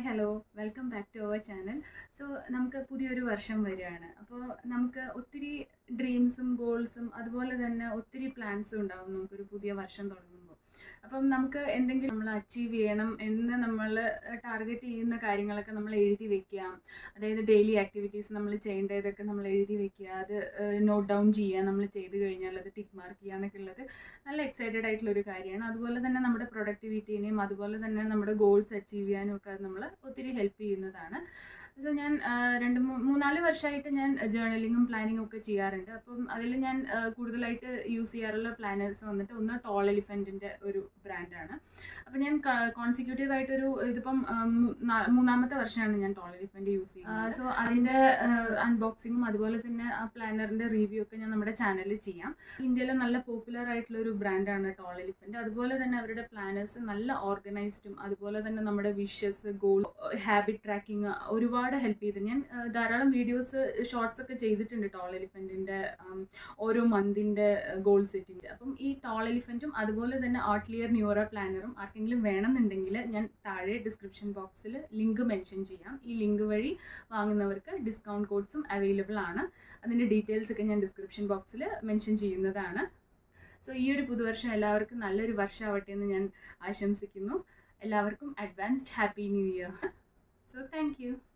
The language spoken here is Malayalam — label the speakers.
Speaker 1: hello welcome back to our channel so നമുക്ക് പുതിയൊരു വർഷം വരികയാണ് അപ്പോൾ നമുക്ക് ഒത്തിരി ഡ്രീംസും ഗോൾസും അതുപോലെ തന്നെ ഒത്തിരി പ്ലാൻസും ഉണ്ടാവും നമുക്കൊരു പുതിയ വർഷം തുടങ്ങുമ്പോൾ അപ്പം നമുക്ക് എന്തെങ്കിലും നമ്മൾ അച്ചീവ് ചെയ്യണം എന്ന് നമ്മൾ ടാർഗറ്റ് ചെയ്യുന്ന കാര്യങ്ങളൊക്കെ നമ്മൾ എഴുതി വെക്കുക അതായത് ഡെയിലി ആക്ടിവിറ്റീസ് നമ്മൾ ചെയ്യേണ്ടതൊക്കെ നമ്മൾ എഴുതി വെക്കുക അത് നോട്ട് ഡൗൺ ചെയ്യുക നമ്മൾ ചെയ്ത് കഴിഞ്ഞാൽ അത് ടിക്ക് മാർക്ക് ചെയ്യുക എന്നൊക്കെ ഉള്ളത് നല്ല എക്സൈറ്റഡ് ആയിട്ടുള്ള ഒരു കാര്യമാണ് അതുപോലെ തന്നെ നമ്മുടെ പ്രൊഡക്ടിവിറ്റീനെയും അതുപോലെ തന്നെ നമ്മുടെ ഗോൾസ് അച്ചീവ് ചെയ്യാനും ഒക്കെ അത് നമ്മൾ ഒത്തിരി ഹെൽപ്പ് ചെയ്യുന്നതാണ് സോ ഞാൻ ആ, രണ്ട് മൂ- മൂന്നാല് വർഷമായിട്ട് ഞാൻ ജേർണലിങ്ങും പ്ലാനിങ്ങും ഒക്കെ ചെയ്യാറുണ്ട് അപ്പം അതിൽ ഞാൻ ആ, കൂടുതലായിട്ട് യൂസ് ചെയ്യാറുള്ള പ്ലാനേഴ്സ് വന്നിട്ട് ഒന്ന് ടോൾ എലിഫൻറ്റിൻ്റെ ഒരു ബ്രാൻഡാണ് അപ്പം ഞാൻ കോൺസിക്യൂട്ടീവ് ആയിട്ടൊരു ഇതിപ്പം ആ, മൂ- നാ- മൂന്നാമത്തെ വർഷമാണ് ഞാൻ ടോൾ എലിഫൻറ്റ് യൂസ് ചെയ്യുന്നത് സോ അതിൻ്റെ അൺബോക്സിങ്ങും അതുപോലെ തന്നെ ആ പ്ലാനറിൻ്റെ റിവ്യൂ ഒക്കെ ഞാൻ നമ്മുടെ ചാനലിൽ ചെയ്യാം ഇന്ത്യയിലെ നല്ല പോപ്പുലർ ആയിട്ടുള്ള ഒരു ബ്രാൻഡാണ് ടോൾ എലിഫൻറ്റ് അതുപോലെ തന്നെ അവരുടെ പ്ലാനേഴ്സ് നല്ല ഓർഗനൈസ്ഡും അതുപോലെ തന്നെ നമ്മുടെ വിഷസ് ഗോൾ ഹാബിറ്റ് ട്രാക്കിംഗ് ഒരുപാട് ഹെൽപ്പ് ചെയ്തു ഞാൻ ആ, ധാരാളം വീഡിയോസ് ഷോർട്സ് ഒക്കെ ചെയ്തിട്ടുണ്ട് ടോൾ എലിഫൻറ്റിൻ്റെ ഓരോ മന്തിൻ്റെ ഗോൾ സെറ്റിൻ്റെ അപ്പം ഈ ടോൾ എലിഫൻറ്റും അതുപോലെ തന്നെ ആർട്ട്ലിയർ ന്യൂറ പ്ലാനറും ആർക്കെങ്കിലും വേണമെന്നുണ്ടെങ്കിൽ ഞാൻ താഴെ ഡിസ്ക്രിപ്ഷൻ ബോക്സിൽ ലിങ്ക് മെൻഷൻ ചെയ്യാം ഈ ലിങ്ക് വഴി വാങ്ങുന്നവർക്ക് ഡിസ്കൗണ്ട് കോഡ്സും അവൈലബിൾ ആണ് അതിൻ്റെ ഡീറ്റെയിൽസ് ഒക്കെ ഞാൻ ഡിസ്ക്രിപ്ഷൻ ബോക്സിൽ മെൻഷൻ ചെയ്യുന്നതാണ് സോ ഈ ഒരു പുതുവർഷം എല്ലാവർക്കും നല്ലൊരു വർഷമാവട്ടെ എന്ന് ഞാൻ ആശംസിക്കുന്നു എല്ലാവർക്കും advanced happy new year so thank U